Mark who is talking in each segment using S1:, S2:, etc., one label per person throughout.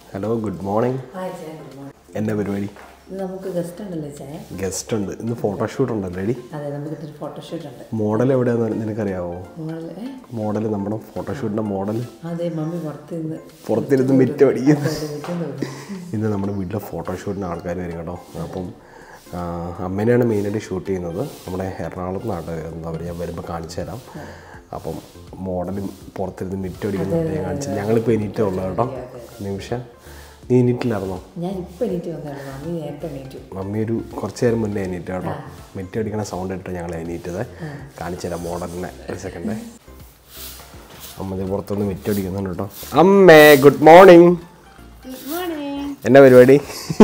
S1: Hello good morning
S2: hi ചായ good morning.
S1: എൻ്റെ പരിപാടി
S2: ഇന്ന് നമുക്ക് ഗസ്റ്റ് ഉണ്ടല്ലോ ചായ
S1: ഗസ്റ്റ് ഉണ്ട് ഇന്ന് ഫോട്ടോഷൂട്ട് ഉണ്ടല്ലോ എടി
S2: അതെ നമുക്ക് ഇതൊരു ഫോട്ടോഷൂട്ട് ഉണ്ട്
S1: മോഡൽ എവിടെയാന്ന് നിനക്കറിയാവോ
S2: മോള് ഏ
S1: മോഡൽ നമ്മുടെ ഫോട്ടോഷൂട്ടിൻ്റെ മോഡൽ
S2: അതെ മമ്മി പുറത്ത് നിന്ന്
S1: പുറത്തിരുന്ന് മിറ്റ് അടിക്കുന്നു
S2: വിറ്റുന്നു
S1: ഇന്ന് നമ്മുടെ വീട്ടിലെ ഫോട്ടോഷൂട്ടിന് ആൾക്കാർ വരും കേട്ടോ അപ്പം ആ, അമ്മേനെയാണ് മെയിനായിട്ട് ഷൂട്ട് ചെയ്യുന്നത് നമ്മുടെ എറണാകുളത്ത് നിന്നാണ് വരുന്നത് അവർ ഞാൻ വരുമ്പോൾ കാണിച്ചു തരാം അപ്പം മോഡലും പുറത്തിരുന്ന് മിറ്റ് അടിക്കുന്നത് ഞാൻ കാണിച്ചു ഞങ്ങളിപ്പോൾ എണീറ്റേ ഉള്ളൂ കേട്ടോ നിമിഷ നീ എണീറ്റില്ലായിരുന്നോ
S2: ഞാൻ ഇപ്പം എണീറ്റ് വന്നതാണ് മമ്മി നേരത്തെ എണീറ്റു
S1: മമ്മി ഒരു കുറച്ച് നേരം മുന്നേ എണീറ്റ് കേട്ടോ മിറ്റ് അടിക്കണ സൗണ്ട് ഇട്ട് ഞങ്ങൾ എണീറ്റത് കാണിച്ചു തരാം മോഡലിനെ ഒരു സെക്കൻഡ് അമ്മ ദേ പുറത്തുനിന്ന് മിറ്റ് അടിക്കുന്നുണ്ട് കേട്ടോ അമ്മേ ഗുഡ് മോർണിംഗ് എന്നാ പരിപാടി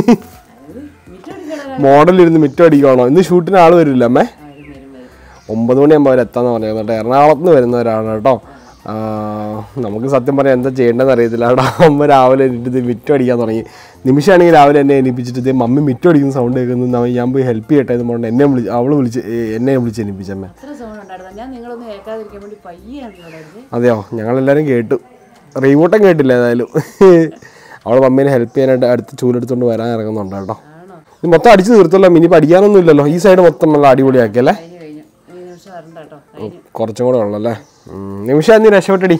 S1: മോഡലിരുന്ന് മിറ്റം അടിക്കുവാണോ ഇന്ന് ഷൂട്ടിന് ആൾ വരില്ല അമ്മേ ഒമ്പത് മണിയാകുമ്പോൾ അവർ എത്താന്ന് പറഞ്ഞത് കേട്ടോ എറണാകുളത്ത് നിന്ന് വരുന്നവരാണ് കേട്ടോ ആ, നമുക്ക് സത്യം പറയാം എന്താ ചെയ്യേണ്ടതെന്ന് അറിയത്തില്ല അവിടെ അമ്മ രാവിലെ എണീറ്റ് ഇത് മിറ്റം അടിക്കാൻ തുടങ്ങി നിമിഷമാണെങ്കിൽ രാവിലെ എന്നെ എണീപ്പിച്ചിട്ട് ഇതേ മമ്മി മിറ്റം അടിക്കുന്ന സൗണ്ട് കേൾക്കുന്നു ഞാൻ പോയി ഹെൽപ്പ് ചെയ്യട്ടെ എന്ന് പറഞ്ഞിട്ട് എന്നെ വിളിച്ച് അവള് വിളിച്ച് ഏ, എന്നെ വിളിച്ച് എണീപ്പിച്ചമ്മേ
S3: എത്ര സൗണ്ട് ഉണ്ടായിരുന്നു ഞാൻ നിങ്ങളൊന്നും കേൾക്കാതിരിക്കാൻ വേണ്ടി പയ്യാണ് ഇവിടെ
S1: അതെയോ ഞങ്ങളെല്ലാവരും കേട്ടു റീവോട്ടം കേട്ടില്ല ഏതായാലും അവൾ മമ്മീനെ ഹെൽപ്പ് ചെയ്യാനായിട്ട് അടുത്ത് ചൂലെടുത്തുകൊണ്ട് വരാൻ ഇറങ്ങുന്നുണ്ട് കേട്ടോ ഇത് മൊത്തം അടിച്ചു തീർത്തല്ലോ മിനി പഠിക്കാനൊന്നും ഇല്ലല്ലോ ഈ സൈഡ് മൊത്തം നല്ല അടിപൊളിയാക്കിയല്ലേ
S3: കഴിഞ്ഞു കഴിഞ്ഞു ഈ നിമിഷം വരണ്ട കേട്ടോ
S1: കുറച്ചും കൂടെ ഉള്ളല്ലേ നിമിഷം നീ രക്ഷപ്പെട്ടടി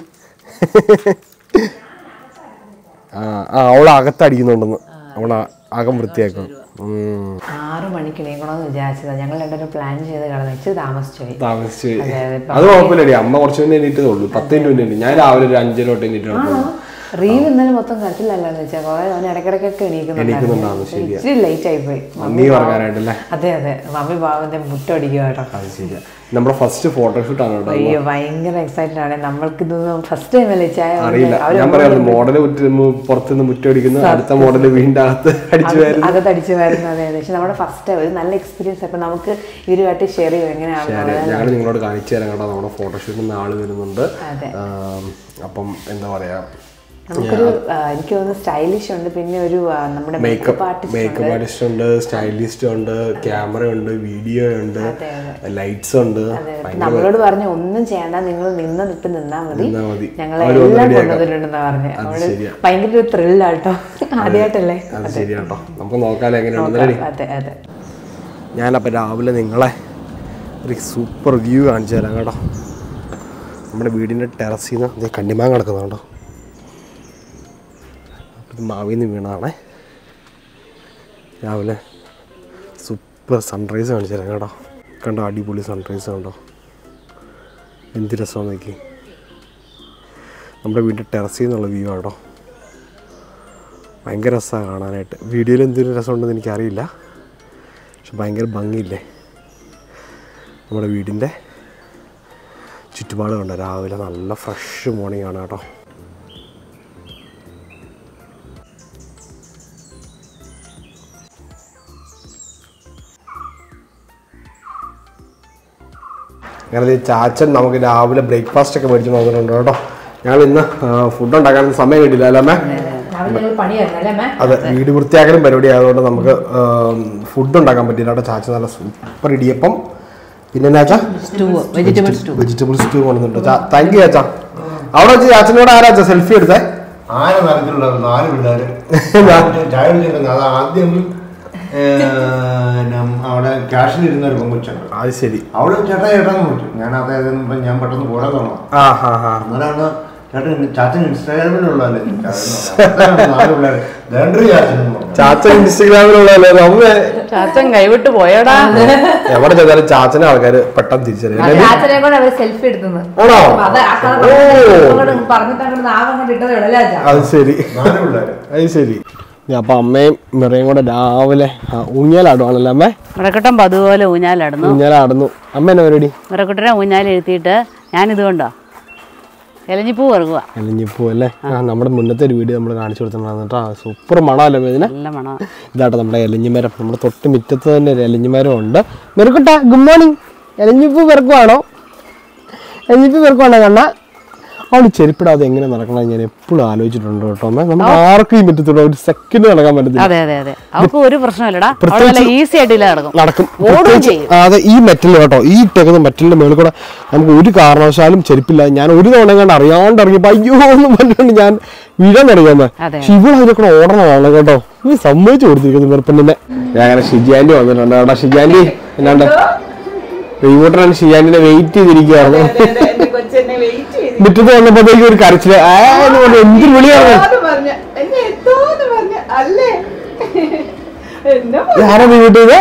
S1: ആ ആ അവൾ അകത്തടിക്കുന്നുണ്ടെന്ന് അവൾ അകം വൃത്തിയാക്കും ഉം.
S2: ആറ് മണിക്ക് എണീക്കണമെന്ന് വിചാരിച്ചതാണ് ഞങ്ങൾ രണ്ടുപേരും പ്ലാൻ ചെയ്ത് കിടന്നു ഇച്ചിരി താമസിച്ചു പോയി
S1: താമസിച്ച് പോയി.
S2: അതെ, അതെ.
S1: അത് കുഴപ്പമില്ലടി അമ്മ കുറച്ച് മുന്നേ എണീറ്റതേ ഉള്ളൂ പത്ത് മിനിറ്റ് മുന്നേ എണീറ്റു. ഞാൻ രാവിലെ ഒരു അഞ്ചര തൊട്ട് എണീറ്റ് കിടക്കുന്നു
S2: റീവ് ഇന്നലെ മൊത്തം കരച്ചിലല്ലാന്ന് വെച്ചാൽ കുറെ അവൻ ഇടയ്ക്കിടയ്ക്കൊക്കെ
S1: എണീക്കുന്നുണ്ടായിരുന്നു, ശരിയാ.
S2: ഇച്ചിരി ലേറ്റ് ആയി പോയി
S1: നീ ഉറങ്ങാനായിട്ടല്ലേ
S2: അതെ അതെ മമ്മി പാവന്റെ മുട്ടടിക്കുക കേട്ടോ
S1: അത് ശരിയാ നമ്മുടെ ഫസ്റ്റ് ഫോട്ടോഷൂട്ടാണ് കേട്ടോ
S2: അയ്യോ ഭയങ്കര എക്സൈറ്റഡ് ആണ് നമ്മൾക്ക് ഇതൊന്നും ഫസ്റ്റ് ടൈം അല്ലേ ചായ
S1: അറിയില്ല ഞാൻ പറയാം മോഡല് പുറത്തുനിന്ന് മുറ്റടിക്കുന്നു അടുത്ത മോഡല് വീണ്ടും അകത്ത് അടിച്ചു വരുന്നു
S2: അകത്തടിച്ച് വരുന്നത് അതെ പക്ഷെ നമ്മുടെ ഫസ്റ്റ് ഒരു നല്ല എക്സ്പീരിയൻസ് അപ്പൊ നമുക്ക് ഇവരുമായിട്ട് ഷെയർ ചെയ്യും എങ്ങനെയാണ്
S1: ഞങ്ങൾ നിങ്ങളോട് കാണിച്ചു തരാം കേട്ടോ നമ്മുടെ ഫോട്ടോഷൂട്ടിന് ആള് വരുന്നുണ്ട്
S2: അതെ.
S1: ആം, അപ്പം എന്താ പറയാ
S2: നമുക്കൊരു ആ, എനിക്ക് തോന്നുന്നു സ്റ്റൈലിഷ് ഉണ്ട് പിന്നെ ഒരു ആ, നമ്മുടെ
S1: makeup
S2: makeup artist
S1: makeup artist ഉണ്ട് സ്റ്റൈലിസ്റ്റ് ഉണ്ട് ക്യാമറ ഉണ്ട് വീഡിയോ ഉണ്ട് ലൈറ്റ്സ് ഉണ്ട്
S2: നമ്മളോട് പറഞ്ഞു ഒന്നും ചെയ്യണ്ട നിങ്ങൾ നിന്ന് നിട്ട് നിന്നാ മതി
S1: നിന്നാ മതി.
S2: ഞങ്ങളെ
S1: അവര് വന്ന്
S2: എല്ലാം
S1: ready ആക്കാം.
S2: കൊണ്ടുവന്നിട്ടുണ്ടെന്നാ പറഞ്ഞത്
S1: അത്
S2: അവള്
S1: ശരിയാ.
S2: ഭയങ്കര ഒരു ത്രില്ലാട്ടോ ആദ്യമായിട്ടല്ലേ
S1: അത് ശരിയാട്ടോ നമുക്ക് നോക്കാലോ എങ്ങനെയാണെന്നല്ലേ
S2: അതെ അതെ
S1: ഞാനപ്പോൾ രാവിലെ നിങ്ങളെ ഒരു സൂപ്പർ വ്യൂ കാണിച്ചു തരാം കേട്ടോ നമ്മുടെ വീടിൻ്റെ ടെറസിൽ നിന്ന് ഇതേ കണ്ണിമാങ്ങ കിടക്കുന്ന കേട്ടോ ഇത് മാവിൽ നിന്ന് വീണതാണേ രാവിലെ സൂപ്പർ സൺറൈസ് കാണിച്ചു തരാം കേട്ടോ കണ്ടോ അടിപൊളി സൺറൈസ് കണ്ടോ എന്ത് രസമാണ് നോക്കി നമ്മുടെ വീടിൻ്റെ ടെറസിൽ നിന്നുള്ള വ്യൂ ആട്ടോ ഭയങ്കര രസമാണ് കാണാനായിട്ട് വീഡിയോയിൽ എന്തൊരു രസമുണ്ടെന്ന് എനിക്കറിയില്ല പക്ഷെ ഭയങ്കര ഭംഗിയില്ലേ നമ്മുടെ വീടിൻ്റെ ചുറ്റുപാട് കണ്ടോ രാവിലെ നല്ല ഫ്രഷ് മോർണിംഗ് ആണ് കേട്ടോ അങ്ങനെ ദേ ചാച്ചൻ നമുക്ക് രാവിലെ ബ്രേക്ക്ഫാസ്റ്റ് ഒക്കെ മേടിച്ച് നോക്കുന്നുണ്ട് കേട്ടോ ഞങ്ങൾ ഇന്ന് ഫുഡ് ഉണ്ടാക്കാൻ സമയം കിട്ടില്ല അല്ലേ അമ്മേ
S2: രാവിലെ ഞങ്ങൾ പണിയായിരുന്നു അല്ലേ അമ്മേ
S1: അതെ വീട് വൃത്തിയാക്കലും പരിപാടി ആയതുകൊണ്ട് നമുക്ക് ഫുഡ് ഉണ്ടാക്കാൻ പറ്റില്ല കേട്ടോ ചാച്ച നല്ല സൂപ്പർ ഇടിയപ്പം പിന്നെ എന്നാ ചാ
S2: stew vegetable stew
S1: vegetable stew കൊണ്ടുവന്നിട്ട് താങ്ക് യു ചാച്ച അവിടെ വെച്ച് ചാച്ചനോട് ആരാ സെൽഫി എടുത്തേ
S4: ആന നിറത്തിലുള്ള നാല് പിള്ളേര് ചായ കുടിച്ചിട്ടുണ്ട് അത് ആദ്യം ഏ, നം- അവിടെ ക്യാഷിലിരുന്ന ഒരു പെങ്കൊച്ചുണ്ട്
S1: അത് ശരി
S4: അവള് ചേട്ടാ ചേട്ടാന്ന് വിളിച്ചു ഞാൻ അതായത് ഞാൻ പെട്ടെന്ന് പോരാൻ തുടങ്ങാം
S1: ആ ഹാ ഹാ
S4: അന്നേരമാണ് ചേട്ടൻ ചാച്ചൻ ഇൻസ്റ്റാഗ്രാമിലുള്ളതല്ലേ നാല് പിള്ളേര് ദേണ്ടറി ചാച്ചൻ എന്ന് പറഞ്ഞു.
S1: ചാച്ചൻ ഇൻസ്റ്റഗ്രാമിലുള്ളതല്ലേ നമ്മ
S3: ചാച്ചൻ കൈവിട്ട് പോയടാ
S1: എവിടെ ചെന്നാലും ചാച്ചനെ ആൾക്കാർ പെട്ടെന്ന് തിരിച്ചറിയാം അല്ലേ?
S2: ചാച്ചനെ കൊണ്ട് അവർ സെൽഫി എടുത്തത്
S1: ആണോ
S2: അത് ആ കളർ
S1: ഓ
S2: പറഞ്ഞിട്ട് അങ്ങോട്ട് നാഗം കൊണ്ട് ഇട്ടതേ ഉള്ളൂ അല്ലേ അച്ഛാ?
S1: അത് ശരി
S4: നാല് പിള്ളേര്
S1: അത് ശരി അപ്പൊ അമ്മയും മിറയും കൂടെ രാവിലെ ആ, ഊഞ്ഞാലാടുവാണല്ലോ അമ്മേ
S3: മുറക്കുട്ടൻ അതുപോലെ ഊഞ്ഞാലടന്നു
S1: ഊഞ്ഞാലാടുന്നു അമ്മ എന്നാ പരിപാടി
S3: മുറക്കുട്ടനെ ഊഞ്ഞാൽ എഴുത്തിയിട്ട് ഞാനിത് കൊണ്ടോ ഇലഞ്ഞിപ്പൂ ഇറങ്ങുക
S1: എലിഞ്ഞിപ്പൂ അല്ലേ ആ നമ്മുടെ മുന്നത്തെ ഒരു വീഡിയോ നമ്മൾ കാണിച്ചു കൊടുത്തിട്ടുണ്ടായിരുന്നു കേട്ടോ സൂപ്പർ മണമല്ലേ ഇതിന്
S3: നല്ല മണം
S1: ഇതാട്ടോ നമ്മുടെ എലഞ്ഞിമരം നമ്മുടെ തൊട്ട് മുറ്റത്ത് തന്നെ ഒരു എലഞ്ഞിമരം ഉണ്ട് മെറുക്കുട്ട ഗുഡ് മോർണിംഗ് എലഞ്ഞിപ്പൂ പെറുക്കുവാണോ എലഞ്ഞിപ്പൂ പെറുക്കുവാണോ കണ്ണ അവള് ചെരുപ്പിടാതെ എങ്ങനെ നടക്കണം ഞാൻ എപ്പോഴും ആലോചിച്ചിട്ടുണ്ട് കേട്ടോ അമ്മേ നമുക്ക് ആർക്കും ഈ പറ്റത്തില്ല ഒരു സെക്കൻഡ് നടക്കാൻ പറ്റത്തില്ല
S3: അതെ അതെ അതെ അവൾക്ക് ഒരു പ്രശ്നമില്ലടാ അവള് നല്ല
S1: പ്രത്യേകിച്ച്
S3: ഈസി ആയിട്ട് ഇതിൽ നടക്കും
S1: നടക്കും
S3: ഓടുകയും
S1: പ്രത്യേകിച്ച്
S3: ചെയ്യും
S1: അതെ ഈ മെറ്റൽ കേട്ടോ ഈ ഇട്ടേക്കുന്ന മെറ്റലിന്റെ മേളിൽ കൂടെ നമുക്ക് ഒരു കാരണവശാലും ചെരുപ്പില്ല ഞാൻ ഒരു തവണ കണ്ട് അറിയാണ്ട് ഇറങ്ങിയപ്പോ അയ്യോ എന്ന് പറഞ്ഞുകൊണ്ട് ഞാൻ വീഴാൻ തുടങ്ങിയമ്മേ
S3: അതെ.
S1: പക്ഷെ ഇവിടെ അതിനെ കൂടെ ഓടണതാണ് കേട്ടോ ഇത് സമ്മതിച്ചു കൊടുത്തിരിക്കുന്നു വെറുപ്പിന്നെ ഞാൻ അങ്ങനെ ഷിജാൻഡി വന്നിട്ടുണ്ട് കേട്ടോ ഷിജാൻഡി എന്നാണ്ട് റീവോട്ടറാണ് ഷിജാൻഡിനെ വെയിറ്റ് ചെയ്തിരിക്കുകയാണ്
S2: കൊച്ചെന്നെ വെയിറ്റ് ചെയ്തു
S1: മുറ്റത്ത് വന്നപ്പോഴത്തേക്ക് ഒരു കരച്ചില് ആ എന്ന് പറഞ്ഞു എന്തൊരു വിളിയാണ്
S2: പറഞ്ഞ എന്നെ എന്തോന്ന് പറഞ്ഞ അല്ലേ എന്നാ
S1: ആരാ നീ വീട്ടിൽ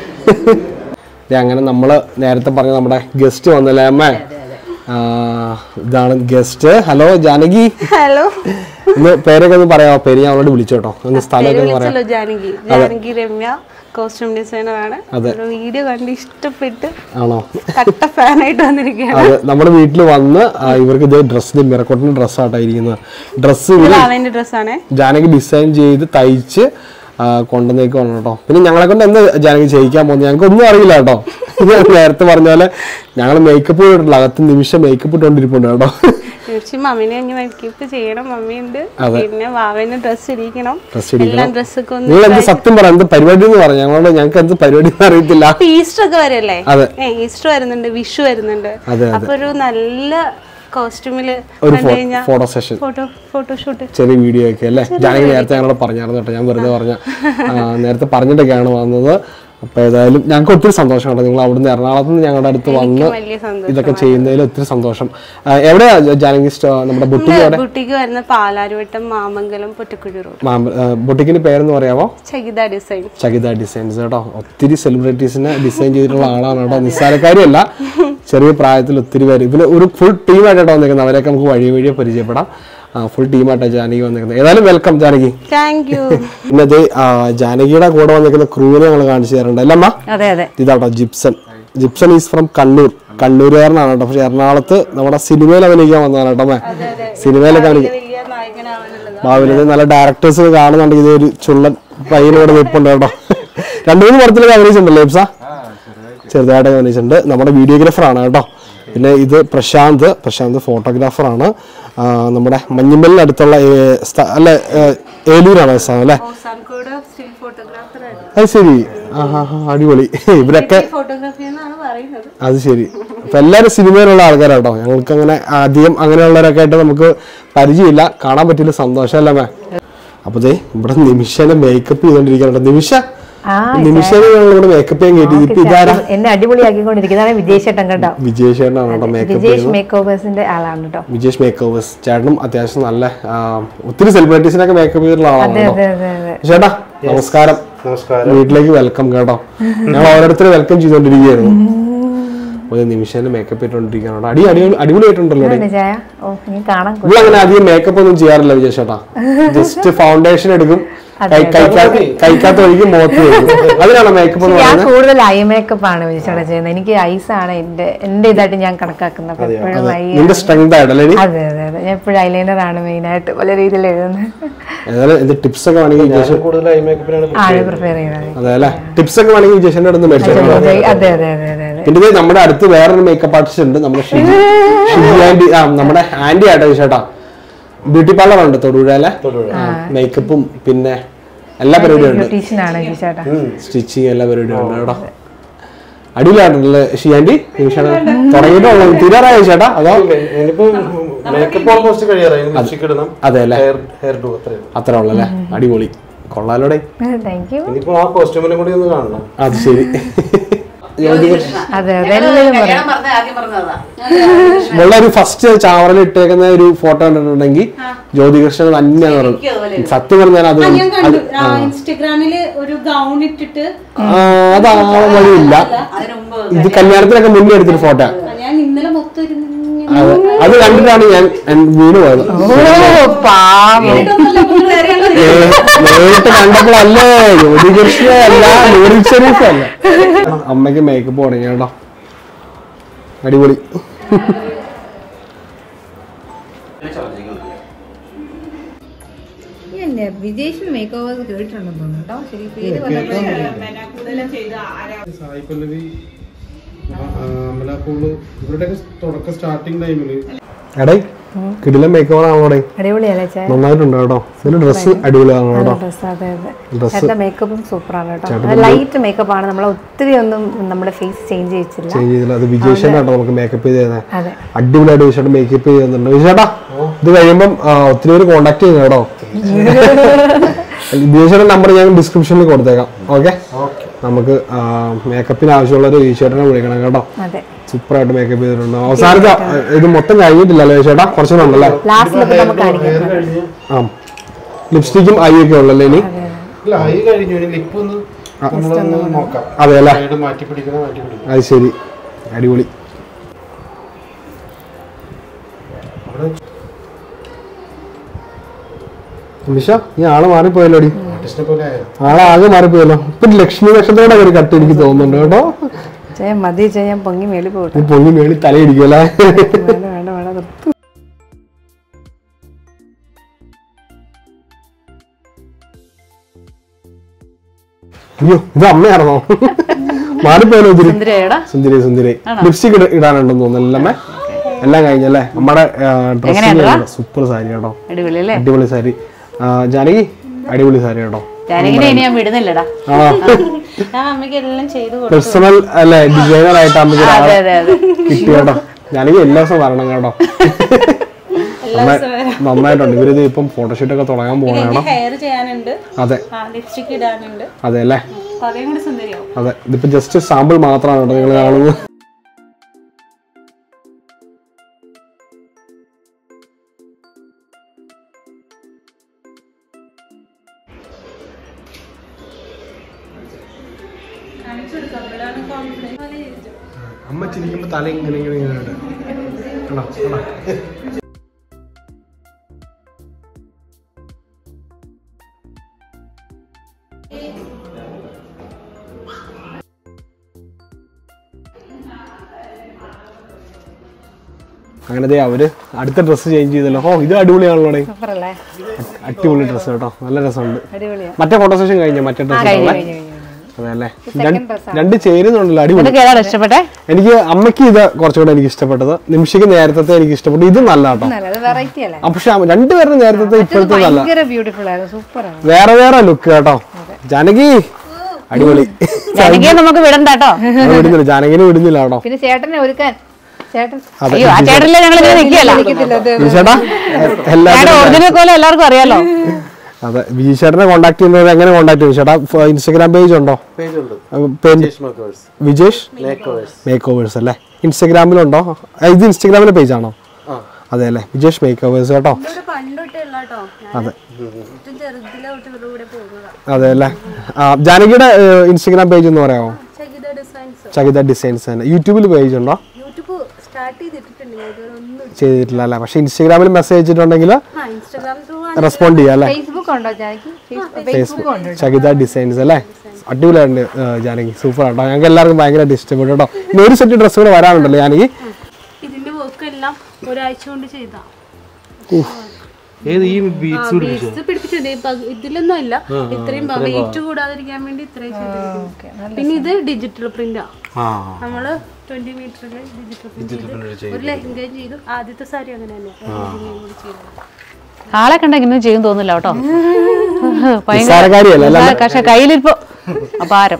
S1: അങ്ങനെ നമ്മള് നേരത്തെ പറഞ്ഞ നമ്മുടെ ഗസ്റ്റ് വന്നല്ലേ അമ്മ ആ, ഇതാണ് ഗസ്റ്റ് ഹലോ ജാനകി
S5: ഹലോ
S1: ഒന്ന് പേരൊക്കെ ഒന്ന് പറയാമോ പേര് ഞാൻ അവളോട് വിളിച്ചോട്ടോ ഒന്ന് സ്ഥലമൊക്കെ ഒന്ന് പറയാം
S5: വിളിച്ചല്ലോ ജാനകി ജാനകി രമ്യ കോസ്റ്റ്യൂം ഡിസൈനർ ആണ്
S1: അതെ.
S5: ഒരു വീഡിയോ കണ്ട് ഇഷ്ടപ്പെട്ട്
S1: ആണോ
S5: കട്ട ഫാനായിട്ട് വന്നിരിക്കുകയാണ്
S1: അതെ നമ്മുടെ വീട്ടിൽ വന്ന് ആ, ഇവർക്ക് ഇത് ഡ്രസ്സിന് മിറക്കോട്ടിന് ഡ്രസ്സായിട്ടായിരിക്കുന്നത് ഡ്രസ്സ്
S5: ഇത് അവന്റെ ഡ്രസ്സാണ്
S1: ജാനകി ഡിസൈൻ ചെയ്ത് തയ്ച്ച് ആ, കൊണ്ടുവന്നേക്കുവാണ് കേട്ടോ പിന്നെ ഞങ്ങളെ കൊണ്ട് എന്ത് ജാനകി ചെയ്യിക്കാൻ പോകുന്നത് ഞങ്ങൾക്ക് ഒന്നും അറിയില്ല കേട്ടോ ഞാൻ നേരത്തെ പറഞ്ഞ പോലെ ഞങ്ങൾ മേക്കപ്പ് ഇട്ടിട്ടില്ല അകത്ത് നിമിഷം മേക്കപ്പ് ഇട്ടുകൊണ്ടിരിപ്പുണ്ട് കേട്ടോ
S5: തീർച്ചയായും മമ്മീനെ അങ്ങ് മേക്കപ്പ് ചെയ്യണം മമ്മിയുണ്ട്
S1: അതെ.
S5: പിന്നെ വാവന് ഡ്രസ്സ് ഇരിക്കണം
S1: ഡ്രസ്സ് ഇടിക്കണം
S5: എല്ലാം ഡ്രസ്സൊക്കെ ഒന്ന്
S1: നിങ്ങൾ എന്ത് സത്യം പറ എന്ത് പരിപാടി എന്ന് പറഞ്ഞു ഞങ്ങളോട് ഞങ്ങൾക്ക് എന്ത് പരിപാടി എന്ന് അറിയത്തില്ല
S5: ഇപ്പൊ ഈസ്റ്റർ ഒക്കെ വരല്ലേ
S1: അതെ.
S5: ഏ ഈസ്റ്റർ വരുന്നുണ്ട് വിഷു വരുന്നുണ്ട്
S1: അതെ, അതെ.
S5: അപ്പൊ ഒരു നല്ല കോസ്റ്റ്യൂമില്
S1: ഒരു
S5: കണ്ടു കഴിഞ്ഞാൽ
S1: ഫോട്ടോ സെഷൻ
S5: ഫോട്ടോ ഫോട്ടോഷൂട്ട്
S1: ചെറിയ വീഡിയോ ഒക്കെ അല്ലേ ജാനകി നേരത്തെ ഞങ്ങളോട് പറഞ്ഞായിരുന്നു കേട്ടോ ഞാൻ വെറുതെ പറഞ്ഞ ആ, നേരത്തെ പറഞ്ഞിട്ടൊക്കെയാണ് വന്നത് അപ്പൊ ഏതായാലും ഞങ്ങൾക്ക് ഒത്തിരി സന്തോഷം കേട്ടോ നിങ്ങൾ അവിടുന്ന് എറണാകുളത്ത് നിന്ന് ഞങ്ങളുടെ അടുത്ത് വന്ന്
S5: വലിയ സന്തോഷം
S1: ഇതൊക്കെ ചെയ്യുന്നതിൽ ഒത്തിരി സന്തോഷം ആ, എവിടെയാ ജാനകി സ്റ്റോ നമ്മുടെ ബുട്ടിക്ക് എവിടെ
S5: ബുട്ടിക്ക് വരുന്ന പാലാരിവട്ടം മാമംഗലം പൊറ്റക്കുഴി റോഡ്
S1: മാമ്പ- ആ, ബുട്ടിക്കിന് പേരെന്ന് പറയാമോ
S5: ചകിത ഡിസൈൻ
S1: ചകിത ഡിസൈൻസ് കേട്ടോ ഒത്തിരി സെലിബ്രിറ്റീസിനെ ഡിസൈൻ ചെയ്തിട്ടുള്ള ആളാണ് കേട്ടോ നിസ്സാരക്കാരിയല്ല ചെറിയ പ്രായത്തിൽ ഒത്തിരി പേര് പിന്നെ ഒരു ഫുൾ ടീമായിട്ടോ വന്നിരിക്കുന്നത് അവരെയൊക്കെ നമുക്ക് വഴി വഴിയെ പരിചയപ്പെടാം ഫുൾ ടീമായിട്ടാണ് ജാനകി വന്നിരിക്കുന്നത് ഏതായാലും വെൽക്കം ജാനകി
S5: താങ്ക് യു
S1: പിന്നെ അത് ജാനകിയുടെ കൂടെ വന്നിരിക്കുന്ന ക്രൂവിനെ ഞങ്ങൾ കാണിച്ചു തരുന്നുണ്ട് അല്ലമ്മ
S3: അതെ അതെ
S1: ഇതാട്ടോ ജിപ്സൺ ജിപ്സൺ ഈസ് ഫ്രം കണ്ണൂർ കണ്ണൂരുകാരനാണ് കേട്ടോ പക്ഷെ എറണാകുളത്ത് നമ്മുടെ സിനിമയിൽ അഭിനയിക്കാൻ വന്നതാണ് കേട്ടോ അമ്മേ സിനിമയിലൊക്കെ അഭിനയിക്കും
S5: വലിയ നായകനാവാനുള്ളത്
S1: ഭാവിയിൽ നല്ല ഡയറക്ടേഴ്സ് കാണുന്നുണ്ടെങ്കിൽ ഇത് ഒരു ചുള്ളൻ പയ്യനോട് നിൽപ്പുണ്ട് കേട്ടോ രണ്ടു മൂന്ന് പടത്തിലൊക്കെ അഭിനയിച്ചിട്ടുണ്ടല്ലോ ഇപ്സ ചെറുതായിട്ടൊക്കെ അഭിനയിച്ചിട്ടുണ്ട് നമ്മുടെ വീഡിയോഗ്രാഫർ ആണ് കേട്ടോ പിന്നെ ഇത് പ്രശാന്ത് പ്രശാന്ത് ഫോട്ടോഗ്രാഫർ ആണ് ആ, നമ്മുടെ മഞ്ഞുമലിന് അടുത്തുള്ള ഏ, സ്ഥ- അല്ല ഏ, ഏലൂരാണ് സ്ഥലം അല്ലേ
S5: ഓസാൻകോട് സ്റ്റിൽ ഫോട്ടോഗ്രാഫർ ആണ്
S1: അത് ശരി ആ ഹാ ഹാ അടിപൊളി ഇവരൊക്കെ
S5: ഫോട്ടോഗ്രാഫി എന്നാണ് പറയുന്നത്
S1: അത് ശരി അപ്പൊ എല്ലാവരും സിനിമയിലുള്ള ആൾക്കാരാട്ടോ ഞങ്ങൾക്ക് അങ്ങനെ അധികം അങ്ങനെയുള്ളവരൊക്കെ ആയിട്ട് നമുക്ക് പരിചയമില്ല കാണാൻ പറ്റില്ല സന്തോഷമല്ലേ മേ അപ്പൊ ദേ ഇവിടെ നിമിഷനെ മേക്കപ്പ് ചെയ്തോണ്ടിരിക്കാനുണ്ട് നിമിഷ
S2: ആ,
S1: നിമിഷനെ ഞങ്ങൾ ഇവിടെ മേക്കപ്പ് ചെയ്യാൻ കേട്ടി ഇപ്പൊ ഇതാരാ
S2: എന്നെ അടിപൊളിയാക്കിക്കൊണ്ടിരിക്കുന്നതാണ് വിജയ് ചേട്ടൻ കേട്ടോ
S1: വിജയ് ചേട്ടനാണ് കേട്ടോ മേക്കപ്പ്
S2: വിജേഷ്
S1: ചെയ്യുന്നത്
S2: മേക്ക് ഓവേഴ്സിന്റെ ആളാണ് കേട്ടോ
S1: വിജേഷ് മേക്ക് ഓവേഴ്സ് ചേട്ടനും അത്യാവശ്യം നല്ല ആ, ഒത്തിരി സെലിബ്രിറ്റീസിനൊക്കെ മേക്കപ്പ് ചെയ്തിട്ടുള്ള ആളാണ്
S2: അതെ
S1: കേട്ടോ
S2: അതെ അതെ അതെ
S1: ചേട്ടാ നമസ്കാരം
S4: നമസ്കാരം
S1: വീട്ടിലേക്ക് വെൽക്കം കേട്ടോ ഞങ്ങൾ ഓരോരുത്തരെ വെൽക്കം ചെയ്തോണ്ടിരിക്കുകയായിരുന്നു ഒരു നിമിഷം മേക്കപ്പ് ഇട്ടുകൊണ്ടിരിക്കുകയാണ് അടി അടി അടിപൊളിയായിട്ടുണ്ടല്ലോ അടി
S2: അല്ലേ ചായ ഓ നീ കാണാൻ കൊ-
S1: ഇവിടെ അങ്ങനെ അധികം മേക്കപ്പ് ഒന്നും ചെയ്യാറില്ല വിജയ് ചേട്ടാ ജസ്റ്റ് ഫൗണ്ടേഷൻ എടുക്കും കൈ കൈക്കാത്ത കൈക്കാത്ത ഒഴിക്കും മുഖത്ത് വയ്ക്കും അതിനാണ് മേക്കപ്പ് എന്ന്
S2: ഞാൻ
S1: പറയുന്നത്
S2: കൂടുതൽ ഐ മേക്കപ്പ് ആണ് വിജയിച്ചോടെ ചെയ്യുന്നത് എനിക്ക് ഐസ് ആണ് എന്റെ എന്റെ ഇതായിട്ട് ഞാൻ കണക്കാക്കുന്നത് അപ്പൊ എപ്പോഴും ഐ
S1: നിന്റെ സ്ട്രെങ്ത് ആയിട്ടല്ലേ ഇനി?
S2: അതെ അതെ അതെ ഞാൻ എപ്പോഴും ഐലൈനർ ആണ് മെയിൻ ആയിട്ട് പല രീതിയിൽ എഴുതുന്നത്
S1: ഏതായാലും എന്ത് ടിപ്സ് ഒക്കെ വേണമെങ്കിൽ വിജയ്
S4: കൂടുതൽ ഐ മേക്കപ്പിനാണ്
S2: ആണ് പ്രിഫർ ചെയ്യുന്നത്
S1: അതെ അല്ലേ ടിപ്സ് ഒക്കെ വേണമെങ്കിൽ വിജയന്റെ അടുത്ത് മേടിച്ചു
S2: അതെ അതെ അതെ അതെ അതെ അതെ അതെ
S1: പിന്നെ ദേ നമ്മുടെ അടുത്ത് വേറൊരു മേക്കപ്പ് ആർട്ടിസ്റ്റ് ഉണ്ട് നമ്മുടെ ഷിജി ഷിജി ആന്റി ആ നമ്മുടെ ആന്റി ആട്ടോ ചേട്ടാ ബ്യൂട്ടി പാർലർ ഉണ്ട് തൊടുപുഴയിലെ മേക്കപ്പും പിന്നെ എല്ലാ പരിപാടിയും ഉണ്ട്
S2: ബ്യൂട്ടീഷ്യൻ ആണ് ചേട്ടാ
S1: സ്റ്റിച്ചിങ് എല്ലാ പരിപാടിയും ഉണ്ട് കേട്ടോ അടിയിലാണല്ലേ ഷിയാൻറ്റി തുടങ്ങിയിട്ടുള്ളൂ തീരാറായോ ചേട്ടാ അതോ
S4: ഇനിയിപ്പോ മേക്കപ്പ് ഓൾമോസ്റ്റ് കഴിയാറായി ലിപ്സ്റ്റിക് ഇടണം
S1: അതെ അല്ലേ
S4: ഹെയർ ഹെയർ ഡു അത്രേ ഉള്ളൂ
S1: അത്ര ഉള്ളല്ലേ അടിപൊളി കൊള്ളാലോടെ
S2: താങ്ക് യു
S4: ഇനിയിപ്പോ ആ കോസ്റ്റ്യൂമിനും കൂടി ഒന്ന് കാണണം
S1: അത് ശരി
S2: അതെ അതെ എല്ലാവരും പറയും
S3: കല്യാണം പറഞ്ഞ ആദ്യം പറഞ്ഞതാ
S1: മുള്ള ഒരു ഫസ്റ്റ് ചാവറൽ ഇട്ടേക്കുന്ന ഒരു ഫോട്ടോ കണ്ടിട്ടുണ്ടെങ്കിൽ ജ്യോതികൃഷ്ണൻ തന്നെയാന്ന് പറയുന്നത് സത്യം പറഞ്ഞാൽ അത്
S5: ഞാൻ കണ്ടു ആ, ഇൻസ്റ്റഗ്രാമില് ഒരു ഗൗൺ ഇട്ടിട്ട്
S1: ആ, അത് ആ വഴിയില്ല
S3: അതിനു മുമ്പ്
S1: ഇത് കല്യാണത്തിനൊക്കെ മുന്നേ എടുത്തൊരു ഫോട്ടോ
S5: ഞാൻ ഇന്നലെ മൊത്തം ഇരുന്ന് ഇങ്ങനെ
S1: അത് അത് കണ്ടിട്ടാണ് ഞാൻ എൻ- വീണ് പോയത്
S2: ഓ പാവം
S5: ഇട്ടൊന്നുമല്ല, നമ്മള് വേറെ ആളെ
S1: ഏ, നേരിട്ട് കണ്ടപ്പോഴല്ലേ ജ്യോതികൃഷ്ണ അല്ല നൂറി ഷെരീഫ് അല്ല അമ്മയ്ക്ക് മേക്കപ്പ് തുടങ്ങി കേട്ടോ അടിപൊളി
S2: വിജേഷ് മേക്ക് ഓവേഴ്സ് കേട്ടിട്ടുണ്ടെന്ന് തോന്നുന്നു കേട്ടോ ശരി പേര്
S1: സായി പല്ലവി അമലാപ്പൂള് ഇവരുടെയൊക്കെ തുടക്ക സ്റ്റാർട്ടിങ് ടൈമില് എടേ കിടിലം മേക്കപ്പ് ആണോടെ
S2: അടിപൊളിയല്ലേ ചേ
S1: നന്നായിട്ടുണ്ട് കേട്ടോ ഇതിന്റെ ഡ്രസ്സ് അടിപൊളിയാണ് കേട്ടോ
S2: ഡ്രസ് അതെ അതെ
S1: Dress.
S2: ചേട്ടൻ്റെ മേക്കപ്പും സൂപ്പറാണ് കേട്ടോ ലൈറ്റ് മേക്കപ്പ് ആണ് നമ്മൾ ഒത്തിരി ഒന്നും നമ്മുടെ ഫേസ് ചേഞ്ച് ചെയ്യിച്ചില്ല
S1: ചേഞ്ച് ചെയ്തില്ല അത് വിജേഷനാട്ടോ നമുക്ക് മേക്കപ്പ് ചെയ്ത് തരുന്നത്
S2: അതെ
S1: അടിപൊളിയായിട്ട് വിജേഷേട്ടൻ മേക്കപ്പ് ചെയ്ത് തന്നിട്ടുണ്ട് വിജേട്ടാ ഇത് കഴിയുമ്പം ആ, ഒത്തിരി പേര് കോണ്ടാക്ട് ചെയ്യുന്നു കേട്ടോ വിജേഷേട്ടൻ നമ്പർ ഞാൻ ഡിസ്ക്രിപ്ഷനിൽ കൊടുത്തേക്കാം ഓക്കെ നമുക്ക് മേക്കപ്പിന് ആവശ്യമുള്ളൊരു വിജേഷേട്ടനെ വിളിക്കണം കേട്ടോ
S2: അതെ
S1: സൂപ്പറായിട്ട് മേക്കപ്പ് ചെയ്തിട്ടുണ്ട് അവസാനത്തെ ആ, ഇത് മൊത്തം കഴിഞ്ഞിട്ടില്ലല്ലോ ചേട്ടാ കുറച്ചുകൂടെ
S2: ലാസ്റ്റിലൊക്കെ നമുക്ക് കാണിക്കാം
S1: ആ ലിപ്സ്റ്റിക്കും ഐ ഒക്കെ ഉള്ളല്ലേ ഇനി
S4: ഇല്ല ആയി കഴിഞ്ഞു ഇനി ലിപ്പ് ഒന്ന് നമ്മളൊന്ന് നോക്കാം
S1: അതെ അല്ലേ
S4: സൈഡ് മാറ്റി പിടിക്കണം മാറ്റി പിടിക്കണം
S1: അത് ശരി അടിപൊളി നിമിഷ നീ ആള് മാറിപ്പോയല്ലോ അടി
S4: ആർട്ടിസ്റ്റിനെ പോലെ ആയോ
S1: ആളെ ആകെ മാറിപ്പോയല്ലോ ഇപ്പൊ ലക്ഷ്മി നക്ഷത്രയുടെ ഒരു കട്ട് എനിക്ക് തോന്നുന്നുണ്ട് കേട്ടോ
S2: ചെയ്യാൻ മതി ചെയ്യാൻ പൊങ്ങി മേളി പോട്ടെ
S1: നീ പൊങ്ങി മേളി തലയിടിക്കല്ലേ
S2: വേണ്ട വേണ്ട വേണ്ട നിർത്ത്.
S1: അയ്യോ ഇത് അമ്മയായിരുന്നോ മാറിപ്പോയല്ലോ ഒത്തിരി
S3: സുന്ദരിയേടാ
S1: സുന്ദരി സുന്ദരി ലിപ്സ്റ്റിക് ഇടാനുണ്ടെന്ന് തോന്നുന്നല്ലേ എല്ലാം കഴിഞ്ഞല്ലേ നമ്മുടെ
S3: എങ്ങനെയുണ്ടെടാ?
S1: ഡ്രസ് സൂപ്പർ സാരി കേട്ടോ
S3: അടിപൊളി അല്ലേ
S1: അടിപൊളി സാരി ആ, ജാനകി അടിപൊളി സാരി കേട്ടോ
S3: ജാനകിനെ ഇനി ഞാൻ വിടുന്നില്ലടാ
S1: ആ
S5: ഞാൻ അമ്മയ്ക്ക് എല്ലാം ചെയ്തു കൊടുത്തു
S1: പേഴ്സണൽ അല്ലെ ഡിസൈനർ ആയിട്ട് അമ്മയ്ക്ക്
S3: അതെ
S1: ഒരാളെ
S3: അതെ അതെ
S1: കിട്ടി കേട്ടോ ജാനകി എല്ലാ ദിവസവും വരണം കേട്ടോ നന്നായി- നന്നായിട്ടുണ്ട് ഇവരിത് ഇപ്പം ഫോട്ടോഷൂട്ട് ഒക്കെ തുടങ്ങാൻ പോകണം കേട്ടോ
S5: ഹെയർ ചെയ്യാനുണ്ട്
S1: അതെ
S5: ആ ലിപ്സ്റ്റിക് ഇടാനുണ്ട്
S1: അതെ അല്ലേ
S5: അപ്പൊ അതേം കൂടി സുന്ദരിയാവും
S1: അതെ ഇതിപ്പോ ജസ്റ്റ് സാമ്പിൾ മാത്രമാണ് കേട്ടോ നിങ്ങൾ കാണുന്നത് അമ്മ ചിരിക്കുമ്പോ തല ഇങ്ങനെ ഇങ്ങനെ ഇങ്ങനെ ഇടും. കണ്ടോ? കണ്ടോ? അങ്ങനെ ദേ അവര് അടുത്ത ഡ്രസ്സ് ചേഞ്ച് ചെയ്തല്ലോ ഓ ഇത് അടിപൊളിയാണല്ലോ ഡേ.
S2: സൂപ്പറല്ലേ
S1: അടിപൊളി ഡ്രസ്സ് കേട്ടോ നല്ല രസമുണ്ട്
S2: അടിപൊളിയാ
S1: മറ്റേ ഫോട്ടോ സെഷൻ കഴിഞ്ഞോ മറ്റേ ഡ്രസ്സ്
S3: കഴിഞ്ഞു,
S1: അതെ അല്ലേ രണ്ട് രണ്ട് ചേരുന്നുണ്ടല്ലോ അടിപൊളി
S3: നിനക്ക് ഏതാണ് ഇഷ്ടപ്പെട്ടെ
S1: എനിക്ക് അമ്മയ്ക്ക് ഇത് കുറച്ചുകൂടെ എനിക്ക് ഇഷ്ടപ്പെട്ടത് നിമിഷയ്ക്ക് നേരത്തെ എനിക്ക് ഇഷ്ടപ്പെട്ടു ഇത് നല്ല കേട്ടോ
S2: നല്ല അത് വെറൈറ്റി അല്ലേ
S1: ആ, പക്ഷെ അമ്മ- രണ്ടുപേരുടെ നേരത്തെ ഇപ്പോഴത്തെ നല്ല
S2: ഭയങ്കര ബ്യൂട്ടിഫുൾ ആയിരുന്നു സൂപ്പറാണ്
S1: വേറെ വേറെ ലുക്ക് കേട്ടോ ജാനകി അടിപൊളി
S3: ജാനകിയെ നമുക്ക് വിടണ്ട കേട്ടോ
S1: അത് വിടുന്നില്ല ജാനകിനെ വിടുന്നില്ല കേട്ടോ
S2: പിന്നെ ചേട്ടനെ ഒരുക്കാൻ ചേട്ടൻ
S1: അതെ
S3: അയ്യോ ആ ചേട്ടനിലെ ഞങ്ങൾ ഇങ്ങനെ നിൽക്കുകയല്ല
S1: ചേട്ടാ എല്ലാ
S3: ചേട്ടാ ഒറിജിനൽ കോലം എല്ലാവർക്കും അറിയാലോ
S1: അതെ വിജീഷേട്ടനെ കോൺടാക്ട് ചെയ്യുന്നത് എങ്ങനെ കോൺടാക്ട് ചെയ്യും ചേട്ടാ ഫ- ഇൻസ്റ്റാഗ്രാം പേജ് ഉണ്ടോ അപ്പൊ പേര് വിജേഷ് മേക്ക് ഓവേഴ്സ് അല്ലേ ഇൻസ്റ്റാഗ്രാമിലുണ്ടോ ആ, ഇത് ഇൻസ്റ്റാഗ്രാമിലെ പേജ് ആണോ അതെ അല്ലേ വിജേഷ് മേക്ക് ഓവേഴ്സ് കേട്ടോ അതെ അതെ അല്ലേ ആ, ജാനകിയുടെ ഇൻസ്റ്റാഗ്രാം പേജ് എന്ന് പറയാമോ ചകിത ഡിസൈൻസ് തന്നെ യൂട്യൂബിൽ പേജ് ഉണ്ടോ
S5: യൂട്യൂബ് സ്റ്റാർട്ട് ചെയ്തിട്ടുണ്ട് ഇതുവരെ ഒന്നും
S1: ചെയ്തിട്ടില്ല അല്ലേ പക്ഷെ ഇൻസ്റ്റാഗ്രാമിൽ മെസ്സേജ് അയച്ചിട്ടുണ്ടെങ്കിൽ
S5: ആ ഇൻസ്റ്റാഗ്രാം ത്രൂ
S1: റെസ്പോണ്ട് ചെയ്യാം അല്ലേ
S2: ഫേസ്ബുക്ക് ഉണ്ടോ Janaki Facebook
S1: Facebook Chakitha designs അല്ലേ അടിപൊളിയായിട്ടുണ്ട് ആ, ജാനകി സൂപ്പർ ആട്ടോ ഞങ്ങൾക്ക് എല്ലാവർക്കും ഭയങ്കരമായിട്ട് ഇഷ്ടപ്പെട്ടു കേട്ടോ ഇനി ഒരു സെറ്റ് ഡ്രസ്സ് കൂടെ വരാനുണ്ടല്ലോ ജാനകി
S5: ഇതിന്റെ വർക്ക് എല്ലാം ഒരാഴ്ച കൊണ്ട് ചെയ്താ
S4: ഏത് ഈ ബീച്ച്
S5: ബീഡ്സ് പിടിപ്പിച്ചത് ഈ പക- ഇതിലൊന്നും ഇല്ല ഇത്രയും വെയിറ്റ് കൂടാതിരിക്കാൻ വേണ്ടി ഇത്രയും ചെയ്തിരിക്കുന്നു പിന്നെ ഇത് ഡിജിറ്റൽ പ്രിന്റാ
S4: ആ
S5: നമ്മള് ട്വന്റി മീറ്ററിൽ ഡിജിറ്റൽ പ്രിന്റ് ഒരു ലെഹങ്കയും ചെയ്തു ആദ്യത്തെ സാരി അങ്ങനെ തന്നെ ലെഹങ്കയും കൂടി ചെയ്തു
S3: ആളെ കണ്ട ഇങ്ങനെ ചെയ്യും തോന്നില്ല കേട്ടോ
S1: നിസ്സാരക്കാരിയല്ല, അല്ലേ?
S3: പക്ഷെ കയ്യിലിപ്പോ അപാരം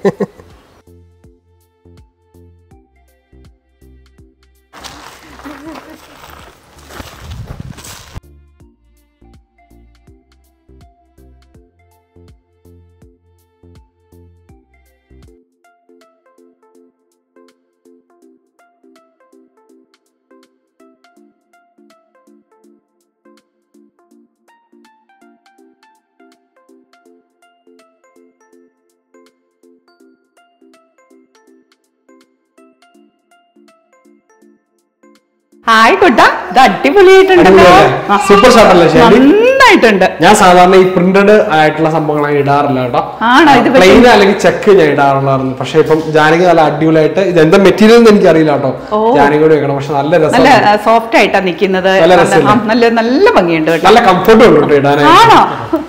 S3: ഹായ് കുട്ട ഇത് അടിപൊളിയായിട്ടുണ്ടല്ലോ ആ,
S1: സൂപ്പർ ഷർട്ട് അല്ലേ ശരി
S3: നന്നായിട്ടുണ്ട്
S1: ഞാൻ സാധാരണ ഈ പ്രിന്റഡ് ആയിട്ടുള്ള സംഭവങ്ങൾ ഇടാറില്ല കേട്ടോ
S3: ആണോ ഇത് പക്ഷേ-
S1: പ്ലെയിൻ അല്ലെങ്കിൽ ചെക്ക് ഞാൻ ഇടാറുള്ളായിരുന്നു പക്ഷെ ഇപ്പം ജാനകി നല്ല അടിപൊളിയായിട്ട് ഇത് എന്താ മെറ്റീരിയൽ എന്ന് എനിക്ക് അറിയില്ല കേട്ടോ ജാനകി കൂടെ വെക്കണം പക്ഷെ നല്ല രസം
S3: നല്ല സോഫ്റ്റ് ആയിട്ടാ നിക്കുന്നത്
S1: നല്ല
S3: നല്ല-
S1: രസമില്ലേ?
S3: ആ, നല്ല നല്ല ഭംഗിയുണ്ട് കേട്ടോ
S1: നല്ല കംഫർട്ടും ഉണ്ട് കേട്ടോ ഇടാനായിട്ട്
S3: ആണോ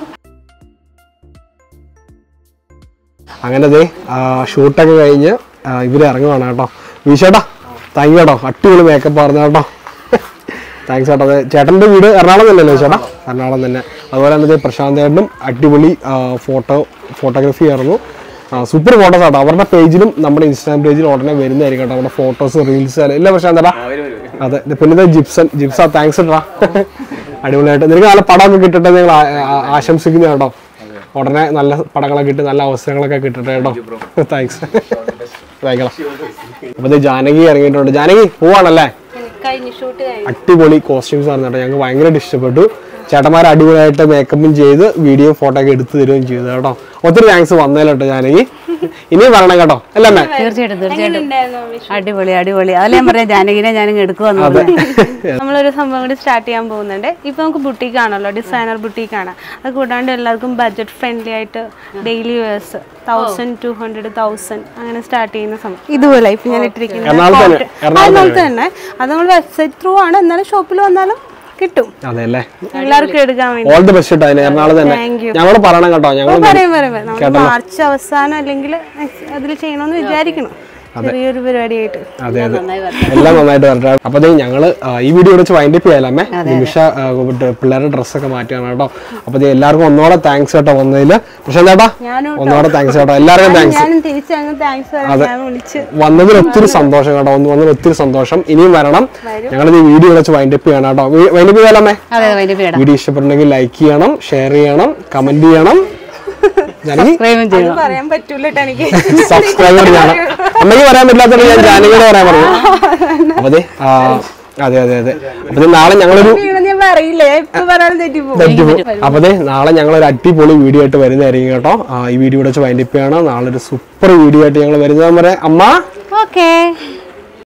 S1: അങ്ങനെ ദേ ഷൂട്ടൊക്കെ കഴിഞ്ഞ് ആ, ഇവര് ഇറങ്ങുവാണ് കേട്ടോ വീശേട്ടാ താങ്ക് കേട്ടോ അടിപൊളി മേക്കപ്പ് പറഞ്ഞു കേട്ടോ താങ്ക്സ് ചേട്ടാ അതെ ചേട്ടൻ്റെ വീട് എറണാകുളം തന്നെയല്ലേ ചേട്ടാ എറണാകുളം തന്നെ അതുപോലെ തന്നെ ദേ പ്രശാന്ത് ചേട്ടനും അടിപൊളി ഫോട്ടോ ഫോട്ടോഗ്രാഫി ആയിരുന്നു സൂപ്പർ ഫോട്ടോസ് ആട്ടോ അവരുടെ പേജിലും നമ്മുടെ ഇൻസ്റ്റാഗ്രാം പേജിലും ഉടനെ വരുന്നതായിരിക്കും കേട്ടോ നമ്മുടെ ഫോട്ടോസ് റീൽസ് ഇല്ല പ്രശാന്ത് ചേട്ടാ അതെ ദേ പിന്നെ ഇത് ജിപ്സൺ ജിപ്സ താങ്ക്സ് ചേട്ടാ അടിപൊളിയായിട്ട് നിനക്ക് നല്ല പടമൊക്കെ കിട്ടട്ടെ നിങ്ങൾ ആശംസിക്കുന്നു കേട്ടോ ഉടനെ നല്ല പടങ്ങളൊക്കെ കിട്ടി നല്ല അവസരങ്ങളൊക്കെ കിട്ടട്ടെ കേട്ടോ താങ്ക്സ് വായിക്കണം അപ്പൊ ഇത് ജാനകി ഇറങ്ങിയിട്ടുണ്ട് ജാനകി പോവാണല്ലേ
S5: കഴിഞ്ഞ ഷൂട്ട് കഴിഞ്ഞു
S1: അടിപൊളി കോസ്റ്റ്യൂംസ് ആണ് കേട്ടോ ഞങ്ങൾക്ക് ഭയങ്കരമായിട്ട് ഇഷ്ടപ്പെട്ടു ചേട്ടന്മാർ അടിപൊളിയായിട്ട് മേക്കപ്പും ചെയ്ത് വീഡിയോ ഫോട്ടോ ഒക്കെ എടുത്തു തരുകയും ചെയ്തു കേട്ടോ ഒത്തിരി താങ്ക്സ് വന്നേലോട്ടോ ജാനകി ഇനിയും വരണം കേട്ടോ അല്ലേ മേ
S3: തീർച്ചയായിട്ടും തീർച്ചയായിട്ടും
S5: ഉണ്ടായിരുന്നു വിഷു
S3: അടിപൊളി അടിപൊളി അതല്ലേ ഞാൻ പറയാം ജാനകിനെ ഞാൻ എടുക്കുവന്നു
S5: നമ്മളൊരു സംഭവം കൂടി സ്റ്റാർട്ട് ചെയ്യാൻ പോകുന്നുണ്ട് ഇപ്പൊ നമുക്ക് ബുട്ടീക്ക് ആണല്ലോ ഡിസൈനർ ബുട്ടീക്ക് ആണ് അത് കൂടാണ്ട് എല്ലാവർക്കും ബഡ്ജറ്റ് ഫ്രണ്ട്ലി ആയിട്ട് daily wears thousand to hundred thousand അങ്ങനെ സ്റ്റാർട്ട് ചെയ്യുന്ന സംഭവം ഇതുപോലെ ഇപ്പൊ ഞാൻ ഇട്ടിരിക്കുന്നത്
S1: എറണാകുളത്ത് തന്നെ,
S5: cotton.
S1: എറണാകുളത്ത്
S5: എറണാകുളത്ത് തന്നെ അത് നമ്മൾ വെബ്സൈറ്റ് ത്രൂ ആണ് എന്നാലും ഷോപ്പിൽ വന്നാലും കിട്ടും
S1: അതെ അല്ലേ
S5: എല്ലാവർക്കും എടുക്കാൻ വേണ്ടി
S1: ഓൾ ദി ബെസ്റ്റ് കേട്ടോ അതിന് എറണാകുളം തന്നെ
S5: Thank you.
S1: ഞങ്ങൾ പറയണം കേട്ടോ ഞങ്ങൾ
S5: പറയാം പറയാം പറയാം. നമ്മൾ മാർച്ച് അവസാനം അല്ലെങ്കിൽ അതിൽ ചെയ്യണമെന്ന് വിചാരിക്കണം ചെറിയൊരു പരിപാടിയായിട്ട്
S1: അതെ അതെ എല്ലാം നന്നായിട്ട് വരട്ടെ അപ്പൊ ദേ ഞങ്ങള് ആ, ഈ വീഡിയോ വെച്ച് വൈൻഡ് അപ്പ് ചെയ്യാലമ്മേ നിമിഷ ആ, ഡ്- പിള്ളേരുടെ ഡ്രസ്സൊക്കെ മാറ്റിയാണ് കേട്ടോ അപ്പൊ ദേ എല്ലാവർക്കും ഒന്നോടെ താങ്ക്സ് കേട്ടോ വന്നതില് പക്ഷെ ചേട്ടാ
S5: ഞാനും
S1: ഒന്നോടെ താങ്ക്സ് കേട്ടോ എല്ലാവർക്കും താങ്ക്സ്
S5: ഞാനും തിരിച്ചങ്ങ് താങ്ക്സ് പറയാം ഞാൻ വിളിച്ച്
S1: വന്നതിൽ ഒത്തിരി സന്തോഷം കേട്ടോ ഒന്ന് വന്നതിൽ ഒത്തിരി സന്തോഷം ഇനിയും വരണം ഞങ്ങൾ ഈ വീഡിയോ വെച്ച് വൈൻഡ് അപ്പ് ചെയ്യണം കേട്ടോ വൈൻഡ് അപ്പ് ചെയ്യാലമ്മേ
S3: അതെ അതിന്റെ പേടാ
S1: വീഡിയോ ഇഷ്ടപ്പെട്ടുണ്ടെങ്കിൽ ലൈക്ക് ചെയ്യണം ഷെയർ ചെയ്യണം കമന്റ് ചെയ്യണം ജാനകി
S3: പ്രേമം ചെയ്യണം
S5: പറയാൻ പറ്റൂല ട്ടോ എനിക്ക്
S1: സബ്സ്ക്രൈബർ ചെയ്യണം അമ്മയ്ക്ക് പറയാൻ പറ്റാത്തത് ഞാൻ ജാനകിയോട് പറയാൻ പറഞ്ഞു അപ്പൊ ദേ, ആ, അതെ അതെ അതെ അപ്പൊ ദേ നാളെ ഞങ്ങളൊരു
S5: വീണെന്ന് ഞാൻ പറയില്ലേ ഇപ്പൊ പറയാൻ തെറ്റിപ്പോ
S1: തെറ്റിപ്പോ അപ്പൊ ദേ നാളെ ഞങ്ങൾ ഒരു അടിപൊളി വീഡിയോ ആയിട്ട് വരുന്നതായിരിക്കും കേട്ടോ ആ, ഈ വീഡിയോ വെച്ച് വൈൻഡിപ്പ് ചെയ്യണം നാളെ ഒരു സൂപ്പർ വീഡിയോ ആയിട്ട് ഞങ്ങൾ വരുന്നത് വരെ അമ്മ
S5: ഓക്കേ